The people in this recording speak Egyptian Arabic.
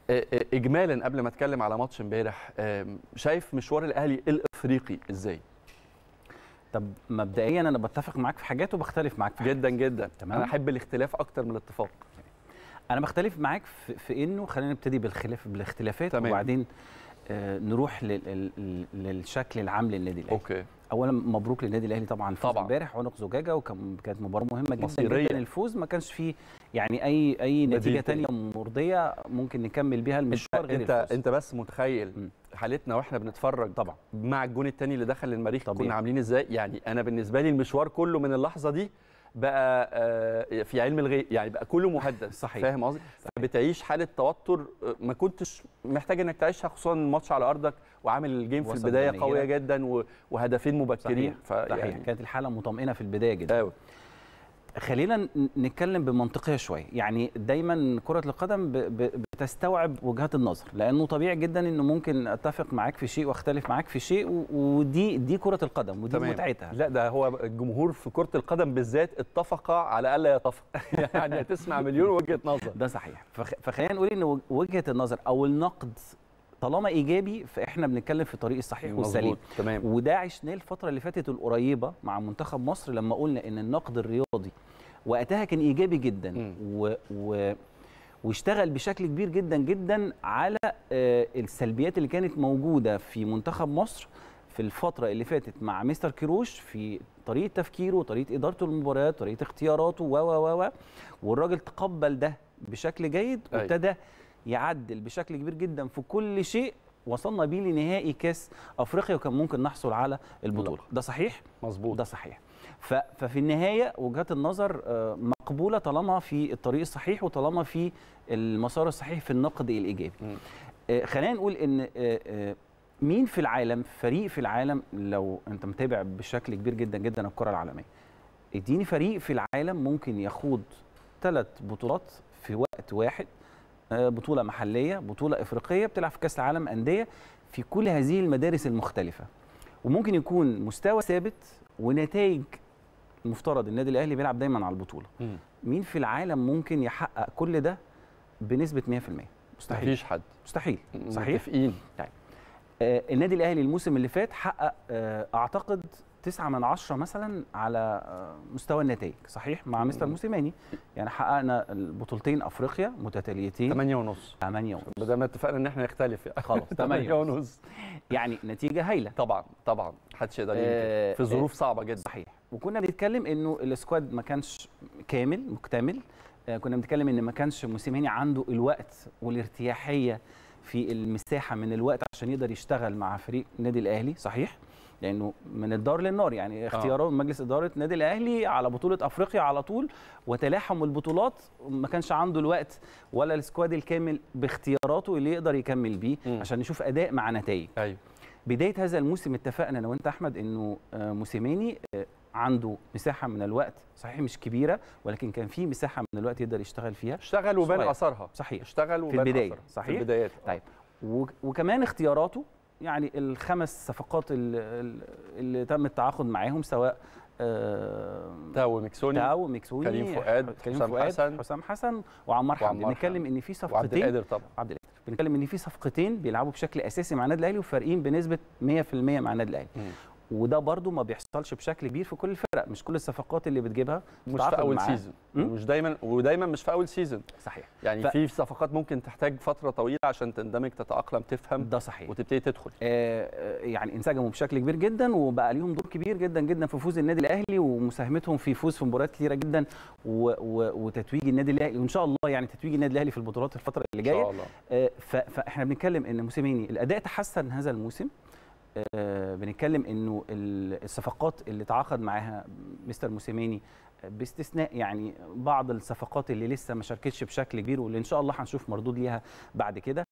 آه، آه، اجمالا قبل ما اتكلم على ماتش امبارح آه، شايف مشوار الاهلي الافريقي ازاي طب مبدئيا انا بتفق معاك في حاجات وبختلف معاك في حاجات جدا جدا تمام. انا احب الاختلاف اكتر من الاتفاق انا بختلف معاك في, في انه خلينا نبتدي بالخلاف بالاختلافات تمام. وبعدين آه نروح لل لل للشكل العام للنادي الاهلي اوكي اولا مبروك للنادي الاهلي طبعا الفوز طبعاً. امبارح عنق زجاجه وكان كانت مباراه مهمه جدا مصيرية. جدا الفوز ما كانش فيه يعني اي اي بديل نتيجه تاني. تانية مرضيه ممكن نكمل بيها المشوار غير انت الفوز انت بس متخيل مم. حالتنا واحنا بنتفرج طبعا مع الجون الثاني اللي دخل المريخ طبيعي. كنا عاملين ازاي يعني انا بالنسبه لي المشوار كله من اللحظه دي بقى آه، في علم الغيب يعني بقى كله مهدد صحيح. فاهم قصدي فبتعيش حاله توتر آه، ما كنتش محتاج انك تعيشها خصوصا الماتش على ارضك وعامل الجيم في وسط البدايه جماهيرك. قويه جدا و- وهدفين مبكرين صحيح صحيح كانت الحاله مطمئنه في البدايه جدا قوي خلينا ن- نتكلم بمنطقيه شويه يعني دايما كره القدم ب- ب- بتستوعب وجهات النظر لانه طبيعي جدا انه ممكن اتفق معاك في شيء واختلف معاك في شيء و- ودي دي كره القدم ودي تمام. متعتها لا ده هو الجمهور في كره القدم بالذات اتفق على الا يتفق يعني هتسمع مليون وجهه نظر ده صحيح فخ- فخلينا نقول ان وج- وجهه النظر او النقد طالما ايجابي فاحنا بنتكلم في الطريق الصحيح والسليم مظبوط تمام وده عشناه الفتره اللي فاتت القريبه مع منتخب مصر لما قلنا ان النقد الرياضي وقتها كان ايجابي جدا مم. و... و... واشتغل بشكل كبير جدا جدا على آه، السلبيات اللي كانت موجوده في منتخب مصر في الفتره اللي فاتت مع مستر كيروش في طريقه تفكيره وطريقه ادارته للمباريات طريقه اختياراته و و و و والراجل تقبل ده بشكل جيد أيوة. وابتدى يعدل بشكل كبير جدا في كل شيء وصلنا بيه لنهائي كاس افريقيا وكان ممكن نحصل على البطوله ده صحيح مظبوط ده صحيح ف- ففي النهايه وجهات النظر آه، مقبوله طالما في الطريق الصحيح وطالما في المسار الصحيح في النقد الايجابي مم. آه، خلينا نقول ان آه، آه، مين في العالم فريق في العالم لو انت متابع بشكل كبير جدا جدا الكره العالميه اديني فريق في العالم ممكن يخوض ثلاث بطولات في وقت واحد آه، بطوله محليه بطوله افريقيه بتلعب في كاس العالم انديه في كل هذه المدارس المختلفه وممكن يكون مستوى ثابت ونتائج المفترض النادي الاهلي بيلعب دايما على البطوله مم. مين في العالم ممكن يحقق كل ده بنسبه 100% مستحيل مفيش حد مستحيل صحيح متفقين آه النادي الاهلي الموسم اللي فات حقق آه اعتقد تسعة من عشرة مثلا على آه مستوى النتائج صحيح مع مستر مم. موسيماني يعني حققنا البطولتين افريقيا متتاليتين 8 ونص 8 ونص بدل ما اتفقنا ان احنا نختلف يعني خلاص 8 8 ونص يعني نتيجه هايله طبعا طبعا محدش يقدر آه، ينكر في ظروف صعبه جدا صحيح وكنا بنتكلم انه السكواد ما كانش كامل مكتمل آه، كنا بنتكلم ان ما كانش موسيماني عنده الوقت والارتياحيه في المساحه من الوقت عشان يقدر يشتغل مع فريق النادي الاهلي صحيح لانه من الدار للنار يعني اختيارات مجلس اداره النادي الاهلي على بطوله افريقيا على طول وتلاحم البطولات ما كانش عنده الوقت ولا السكواد الكامل باختياراته اللي يقدر يكمل بيه مم. عشان نشوف اداء مع نتائج ايوه بدايه هذا الموسم اتفقنا انا وانت احمد انه آه، موسيماني آه، عنده مساحه من الوقت صحيح مش كبيره ولكن كان في مساحه من الوقت يقدر يشتغل فيها اشتغل وبان صغير. اثرها صحيح اشتغل وبان البداية، أثرها. صحيح؟ في البدايات طيب. و- وكمان اختياراته يعني الخمس صفقات اللي, اللي تم التعاقد معاهم سواء آه، تاو ميكسوني تاو ميكسوني كريم فؤاد، كريم حسام فؤاد حسن. حسام حسن وعمار حمدي وعمار بنتكلم ان في وعبد صفقتين القادر طبعا عبد القادر بنتكلم ان في صفقتين بيلعبوا بشكل اساسي مع النادي الاهلي وفارقين بنسبه 100% مع النادي الاهلي مم. وده برضو ما بيحصلش بشكل كبير في كل الفرق مش كل الصفقات اللي بتجيبها مش في تتعاقد اول معاه. سيزون مم؟ مش دايما ودايما مش في اول سيزون صحيح يعني ف- في صفقات ممكن تحتاج فتره طويله عشان تندمج تتاقلم تفهم ده صحيح وتبتدي تدخل آه آه، يعني انسجموا بشكل كبير جدا وبقى ليهم دور كبير جدا جدا في فوز النادي الاهلي ومساهمتهم في فوز في مباريات كتيره جدا و و وتتويج النادي الاهلي وان شاء الله يعني تتويج النادي الاهلي في البطولات الفتره اللي ان جايه شاء الله آه، ف- فاحنا بنتكلم ان موسيماني الاداء تحسن هذا الموسم آه، بنتكلم انه ال- الصفقات اللي تعاقد معاها مستر موسيماني آه، باستثناء يعني بعض الصفقات اللي لسه ما شاركتش بشكل كبير واللي ان شاء الله هنشوف مردود ليها بعد كده